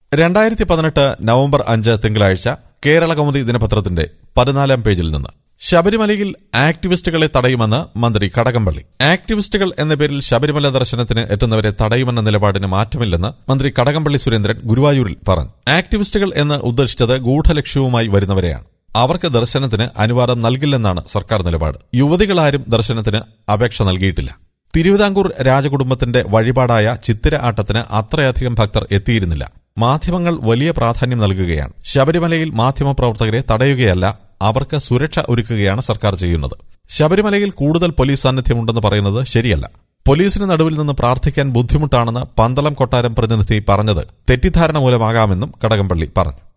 രണ്ടായിരത്തി പതിനെട്ട് നവംബർ അഞ്ച് തിങ്കളാഴ്ച കേരള കൗമുദി ദിനപത്രത്തിന്റെ പതിനാലാം പേജിൽ നിന്ന് ശബരിമലയിൽ ആക്ടിവിസ്റ്റുകളെ തടയുമെന്ന് മന്ത്രി കടകംപള്ളി ആക്ടിവിസ്റ്റുകൾ എന്ന പേരിൽ ശബരിമല ദർശനത്തിന് എത്തുന്നവരെ തടയുമെന്ന നിലപാടിന് മാറ്റമില്ലെന്ന് മന്ത്രി കടകംപള്ളി സുരേന്ദ്രൻ ഗുരുവായൂരിൽ പറഞ്ഞു ആക്ടിവിസ്റ്റുകൾ എന്ന് ഉദ്ദേശിച്ചത് ഗൂഢലക്ഷ്യവുമായി വരുന്നവരെയാണ് അവർക്ക് ദർശനത്തിന് അനുവാദം നൽകില്ലെന്നാണ് സർക്കാർ നിലപാട് യുവതികളാരും ദർശനത്തിന് അപേക്ഷ നൽകിയിട്ടില്ല തിരുവിതാംകൂർ രാജകുടുംബത്തിന്റെ വഴിപാടായ ചിത്തിര ആട്ടത്തിന് അത്രയധികം ഭക്തർ എത്തിയിരുന്നില്ല മാധ്യമങ്ങൾ വലിയ പ്രാധാന്യം നൽകുകയാണ് ശബരിമലയിൽ മാധ്യമപ്രവർത്തകരെ തടയുകയല്ല അവർക്ക് സുരക്ഷ ഒരുക്കുകയാണ് സർക്കാർ ചെയ്യുന്നത് ശബരിമലയിൽ കൂടുതൽ പോലീസ് സാന്നിധ്യമുണ്ടെന്ന് പറയുന്നത് ശരിയല്ല പോലീസിന് നടുവിൽ നിന്ന് പ്രാർത്ഥിക്കാൻ ബുദ്ധിമുട്ടാണെന്ന് പന്തളം കൊട്ടാരം പ്രതിനിധി പറഞ്ഞത് തെറ്റിദ്ധാരണ മൂലമാകാമെന്നും കടകംപള്ളി പറഞ്ഞു